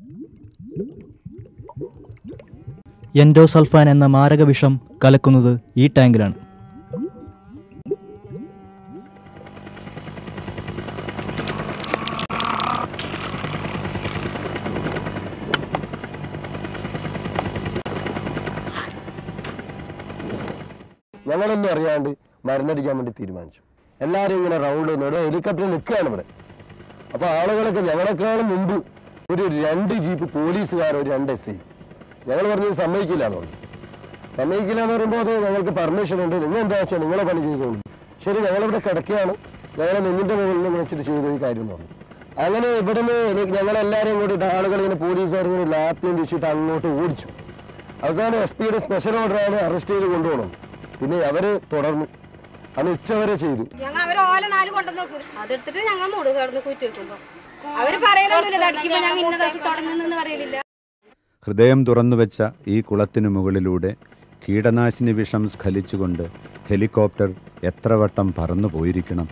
endosulfan എന്ന മാരക വിഷം കലക്കുന്നത് ഈ ടാങ്കിലാണ് ഞങ്ങളൊന്നും അറിയാണ്ട് മരുന്നടിക്കാൻ വേണ്ടി തീരുമാനിച്ചു എല്ലാവരും ഇങ്ങനെ റൗണ്ട് ഇവിടെ ഹെലികോപ്റ്ററിൽ നിൽക്കുകയാണ് ഇവിടെ അപ്പൊ ആളുകളൊക്കെ ഞങ്ങളെക്കാളും മുമ്പ് ഒരു രണ്ട് ജീപ്പ് പോലീസുകാർ ഒരു രണ്ട് എസ് ഐ ഞങ്ങൾ പറഞ്ഞത് സമ്മതിക്കില്ല എന്ന് പറഞ്ഞു സമ്മതിക്കില്ല എന്ന് പറയുമ്പോൾ അത് ഞങ്ങൾക്ക് പെർമിഷൻ ഉണ്ട് നിങ്ങൾ എന്താ വെച്ചാൽ നിങ്ങളെ പണി ചെയ്തോളൂ ശരി ഞങ്ങളിവിടെ കിടക്കുകയാണ് ഞങ്ങളെ നെഞ്ഞിന്റെ മുകളിൽ നിന്ന് വെച്ചിട്ട് ചെയ്ത ഈ കാര്യം എന്ന് പറഞ്ഞു അങ്ങനെ ഇവിടുന്ന് എനിക്ക് ഞങ്ങളെല്ലാവരും കൂടിയിട്ട് ആളുകൾ ഇങ്ങനെ പോലീസുകാർ ഇങ്ങനെ ലാപ്പിയും വീശിയിട്ട് അങ്ങോട്ട് ഓടിച്ചു അവസാനം എസ് പിയുടെ സ്പെഷ്യൽ ഓർഡറാണ് അറസ്റ്റ് ചെയ്ത് കൊണ്ടുപോകണം പിന്നെ അവര് തുടർന്നു അന്ന് ഉച്ചവരെ ചെയ്തു ഞങ്ങൾ അവർ ഓല നാല് കൊണ്ടുവന്ന് നോക്കും അതെടുത്തിട്ട് ഞങ്ങൾ മൂട് കിടന്ന് കുറ്റി വെക്കുമ്പോ അവര് പറയലൊന്നുമില്ല അടിക്കുമ്പോ ഞങ്ങൾ ഇന്ന ദിവസം തുടങ്ങുന്നെന്ന് പറയലില്ല ഹൃദയം തുറന്നുവെച്ച ഈ കുളത്തിനു മുകളിലൂടെ കീടനാശിനി വിഷം സ്ഖലിച്ചുകൊണ്ട് ഹെലികോപ്റ്റർ എത്ര വട്ടം പറന്നു പോയിരിക്കണം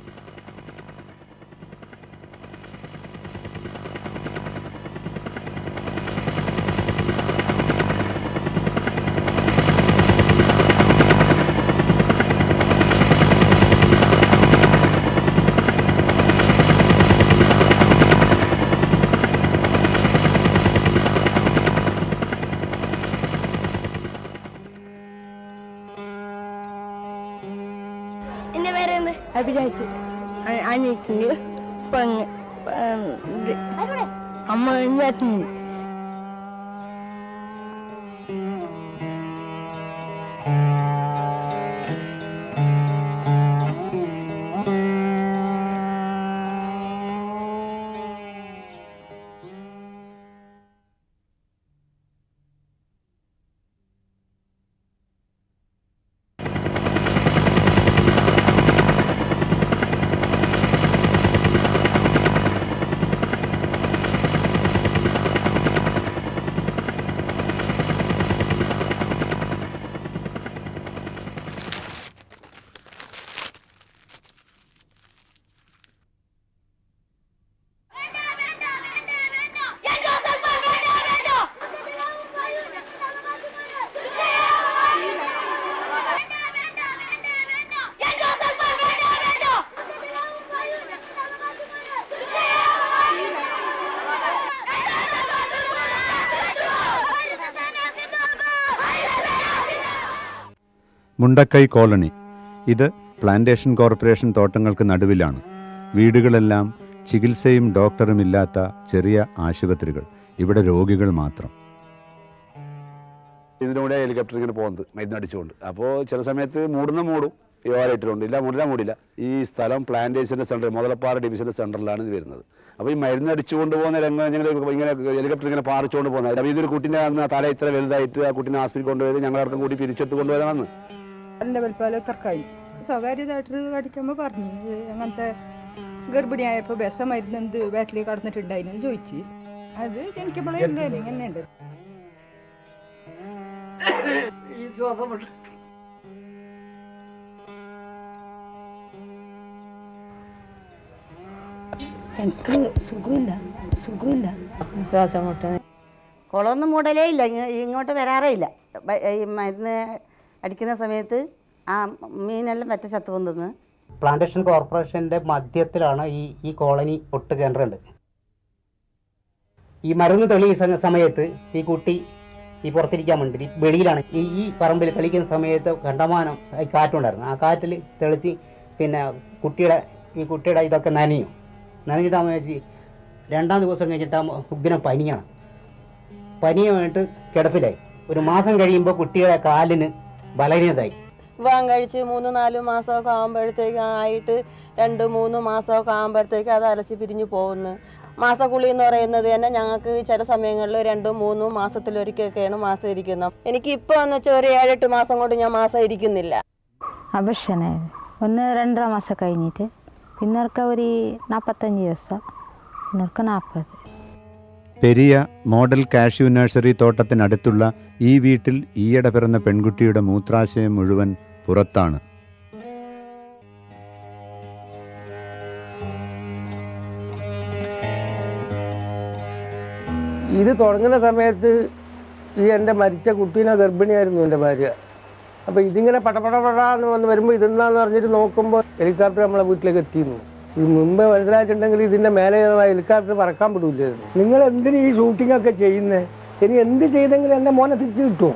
എന്റെ പേരെന്ത് അഭിരാജ് അനിയത്തിൻ്റെ പെങ്ങ് ഇത് അമ്മ അച്ഛൻ മുണ്ടക്കൈ കോളനി ഇത് പ്ലാന്റേഷൻ കോർപ്പറേഷൻ തോട്ടങ്ങൾക്ക് നടുവിലാണ് വീടുകളെല്ലാം ചികിത്സയും ഡോക്ടറും ഇല്ലാത്ത ചെറിയ ആശുപത്രികൾ ഇവിടെ രോഗികൾ മാത്രം ഇതിലൂടെ ഹെലികോപ്റ്റർ ഇങ്ങനെ പോകുന്നത് മരുന്ന് അടിച്ചുകൊണ്ട് അപ്പോൾ ചില സമയത്ത് മൂടുന്ന മൂടും ഈ ഓലയിട്ടിട്ടുണ്ട് ഇല്ല മൂടില്ല മൂടില്ല ഈ സ്ഥലം പ്ലാന്റേഷൻ്റെ സെൻറ്റർ മുതലപ്പാറ ഡിവിഷൻ്റെ സെൻറ്ററിലാണ് ഇത് വരുന്നത് അപ്പോൾ ഈ മരുന്ന് അടിച്ചുകൊണ്ട് പോകുന്ന രംഗം ഇങ്ങനെ ഇങ്ങനെ ഹെലികോപ്റ്റർ ഇങ്ങനെ പാറിച്ചുകൊണ്ട് പോകുന്നത് അപ്പോൾ ഇതൊരു കുട്ടീനെ അന്ന് തല ഇത്ര വലുതായിട്ട് ആ കുട്ടീനെ ആസ്പത്രി കൊണ്ടുപോയത് ഞങ്ങളടക്കം കൂടി പിരിച്ചെടുത്ത് കൊണ്ടുവരാമെന്ന് അതിൻ്റെ വലിപ്പമല്ലോ തർക്കായി സ്വകാര്യതായിട്ട് കടിക്കുമ്പോൾ പറഞ്ഞു ഇത് അങ്ങനത്തെ ഗർഭിണിയായപ്പോൾ ബെസ മരുന്ന് എന്ത് ബാറ്റിൽ കടന്നിട്ടുണ്ടായിരുന്നു ചോദിച്ചു അത് ജനിക്കുമ്പോഴേ ഇങ്ങനെ ഉണ്ട് എനിക്ക് സുഖമില്ല സുഖമില്ല ശ്വാസം മുട്ട കുളമൊന്നും മൂടലേ ഇല്ല ഇങ്ങ- ഇങ്ങോട്ട് വരാറേ ഇല്ല ബ- ഈ മരുന്ന് അടിക്കുന്ന സമയത്ത് ആ മീനെല്ലാം പറ്റ ചത്തു പോകുന്നത് പ്ലാന്റേഷൻ കോർപ്പറേഷൻ്റെ മധ്യത്തിലാണ് ഈ ഈ കോളനി ഒട്ട് കേന്ദ്രമുണ്ട് ഈ മരുന്ന് തെളിയ സമയത്ത് ഈ കുട്ടി ഈ പുറത്തിരിക്കാൻ വേണ്ടി വെളിയിലാണ് ഈ ഈ പറമ്പിൽ തെളിക്കുന്ന സമയത്ത് കണ്ടമാനം ഈ കാറ്റുണ്ടായിരുന്നു ആ കാറ്റിൽ തെളിച്ച് പിന്നെ കുട്ടിയുടെ ഈ കുട്ടിയുടെ ഇതൊക്കെ നനയും നനഞ്ഞിട്ടാകുമ്പോൾ വെച്ച് രണ്ടാം ദിവസം കഴിഞ്ഞിട്ടാകുമ്പോൾ ഉഗ്രം പനിയാണ് പനിയുമായിട്ട് കിടപ്പിലായി ഒരു മാസം കഴിയുമ്പോൾ കുട്ടിയുടെ കാലിന് ബലഹീനതായി വിവാഹം കഴിച്ച് മൂന്ന് നാല് മാസമൊക്കെ ആകുമ്പോഴത്തേക്ക് ആയിട്ട് രണ്ട് മൂന്ന് മാസമൊക്കെ ആകുമ്പോഴത്തേക്ക് അത് അലസി പിരിഞ്ഞു പോകുന്നു മാസക്കുളി എന്ന് പറയുന്നത് തന്നെ ഞങ്ങൾക്ക് ചില സമയങ്ങളിൽ രണ്ടും മൂന്നും മാസത്തിലൊരിക്കലൊക്കെയാണ് മാസം ഇരിക്കുന്നത് എനിക്ക് ഇപ്പോൾ എന്ന് വെച്ചാൽ ഒരു ഏഴെട്ട് മാസം കൊണ്ട് ഞാൻ മാസം ഇരിക്കുന്നില്ല അപർഷനായത് ഒന്ന് രണ്ടര മാസം കഴിഞ്ഞിട്ട് പിന്നർക്ക് ഒരു നാൽപ്പത്തഞ്ച് ദിവസം പിന്നർക്ക് നാൽപ്പത് പെരിയ മോഡൽ കാഷ്യൂ നഴ്സറി തോട്ടത്തിനടുത്തുള്ള ഈ വീട്ടിൽ ഈയിടെ പിറന്ന പെൺകുട്ടിയുടെ മൂത്രാശയം മുഴുവൻ പുറത്താണ് ഇത് തുടങ്ങുന്ന സമയത്ത് ഈ എൻ്റെ മരിച്ച കുട്ടീനെ ഗർഭിണിയായിരുന്നു എൻ്റെ ഭാര്യ അപ്പോൾ ഇതിങ്ങനെ പടപടപടാന്ന് വന്ന് വരുമ്പോൾ ഇതെന്നാന്ന് പറഞ്ഞിട്ട് നോക്കുമ്പോൾ ഹെലികോപ്റ്റർ നമ്മളെ വീട്ടിലേക്ക് എത്തിയിരുന്നു ഇത് മുമ്പേ മനസ്സിലായിട്ടുണ്ടെങ്കിൽ ഇതിൻ്റെ മേലെ ഹെലികോപ്റ്റർ പറക്കാൻ വിടില്ലായിരുന്നു നിങ്ങൾ എന്തിന് ഈ ഷൂട്ടിംഗ് ഒക്കെ ചെയ്യുന്നത് ഇനി എന്ത് ചെയ്തെങ്കിലും എൻ്റെ മോനെ തിരിച്ചു കിട്ടുമോ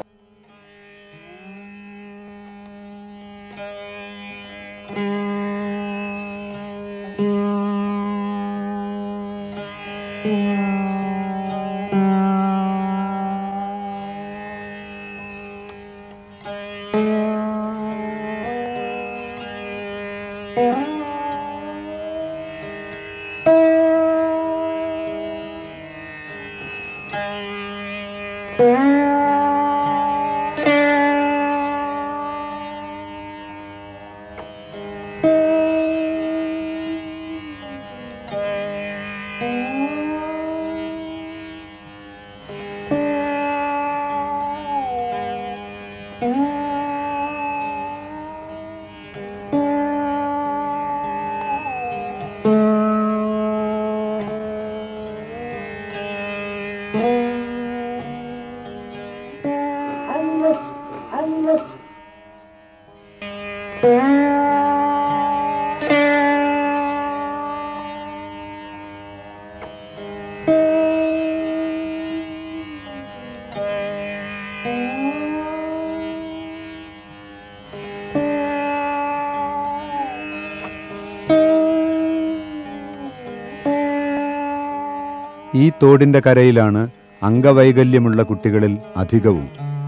ഈ തോടിന്റെ കരയിലാണ് അംഗവൈകല്യമുള്ള കുട്ടികളിൽ അധികവും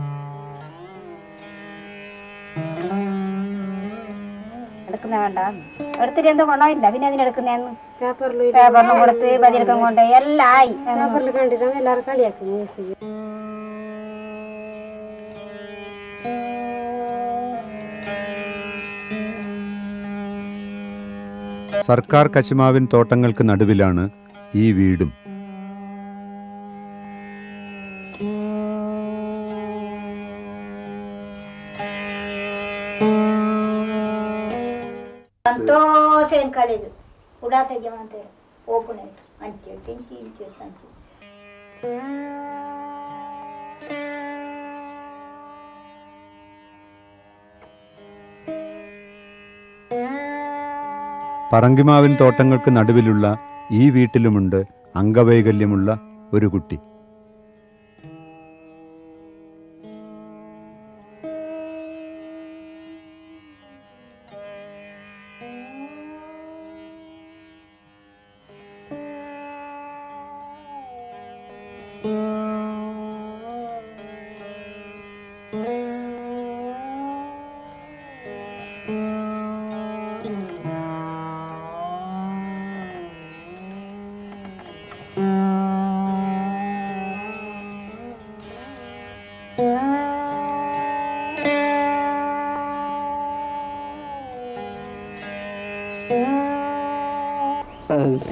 എടുക്കുന്ന വേണ്ട എടുത്തിട്ട് എന്തോ ഗുണമില്ല പിന്നെ അതിനെടുക്കുന്നതെന്ന് പേപ്പറിൽ കൊടുത്ത് ബദിലക്കം കൊണ്ട് എല്ലാം ആയി പേപ്പറിൽ കണ്ടിട്ടാണ് എല്ലാവരും കളിയാക്കുന്നത് സർക്കാർ കശുമാവിൻ തോട്ടങ്ങൾക്ക് നടുവിലാണ് ഈ വീടും ಸಂತೋಷ ಕಳೆದು ಉಡಾತೆಗೆ ಮಾತಾಡ ಓಪನ್ ಆಯ್ತು ಅಂತೇಳಿ ತಿಂಚಿ ಇಂಚಿ ಅಂಚಿ പറങ്കിമാവിൻ തോട്ടങ്ങൾക്ക് നടുവിലുള്ള ഈ വീട്ടിലുമുണ്ട് അംഗവൈകല്യമുള്ള ഒരു കുട്ടി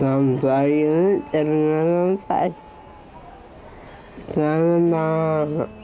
സംസാരിക്കുന്നത് ചെറുങ്ങനെ സംസാരിക്കും